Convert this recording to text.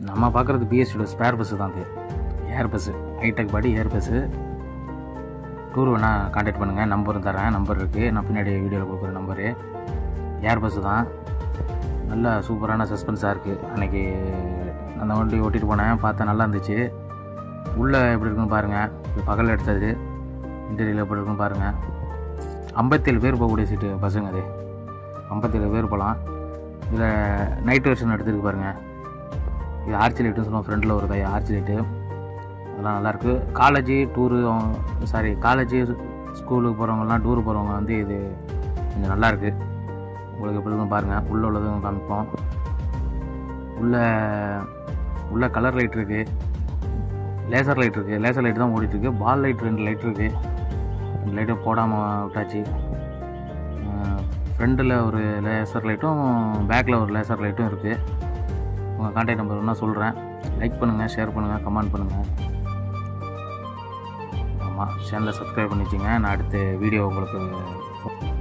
நம்ம பார்க்குறது பிஎஸ்சியோட spare bus தான் அது air bus hi-tech body air bus tour வேணால் காண்டாக்ட் பண்ணுங்கள் நம்பரும் தரேன் நம்பர் இருக்குது நான் பின்னாடி வீடியோவில் கொடுக்குற நம்பரு ஏர் பஸ்ஸு தான் நல்லா சூப்பரான சஸ்பென்ஸாக இருக்குது அன்றைக்கி அந்த வண்டி ஓட்டிகிட்டு போனேன் பார்த்தா நல்லா இருந்துச்சு உள்ளே எப்படி இருக்குன்னு பாருங்கள் இது பகல் எடுத்தது இன்டீரியல் எப்படி இருக்குன்னு பாருங்கள் ஐம்பத்தேழு பேர் போகக்கூடிய சீட்டு பஸ்ஸுங்க அது ஐம்பத்தேழு பேர் போகலாம் இதில் நைட் வெர்ஷன் எடுத்துருக்கு பாருங்கள் இது ஆர்ச்சி லைட்டுன்னு சொல்லுவோம் ஃப்ரண்டில் ஒரு கை ஆர்ச்சி லைட்டு அதெல்லாம் நல்லாயிருக்கு காலேஜு டூரு சாரி காலேஜு ஸ்கூலுக்கு போகிறவங்கலாம் டூர் போகிறவங்க வந்து இது கொஞ்சம் நல்லாயிருக்கு உங்களுக்கு எப்படி இருக்குன்னு பாருங்கள் உள்ளே உள்ளதும் காமிப்போம் உள்ள உள்ள கலர் லைட் இருக்குது லேசர் லைட் இருக்குது லேசர் லைட் தான் ஓடிட்டுருக்கு பால் லைட் ரெண்டு லைட் இருக்குது ரெண்டு லைட்டும் போடாமல் விட்டாச்சு ஃப்ரண்டில் ஒரு லேசர் லைட்டும் பேக்கில் ஒரு லேசர் லைட்டும் இருக்குது உங்கள் கான்டாக்ட் நம்பர் வேணால் சொல்கிறேன் லைக் பண்ணுங்கள் ஷேர் பண்ணுங்கள் கமெண்ட் பண்ணுங்கள் ஆமாம் சேனலை சப்ஸ்கிரைப் பண்ணி வச்சுங்க நான் அடுத்த வீடியோ உங்களுக்கு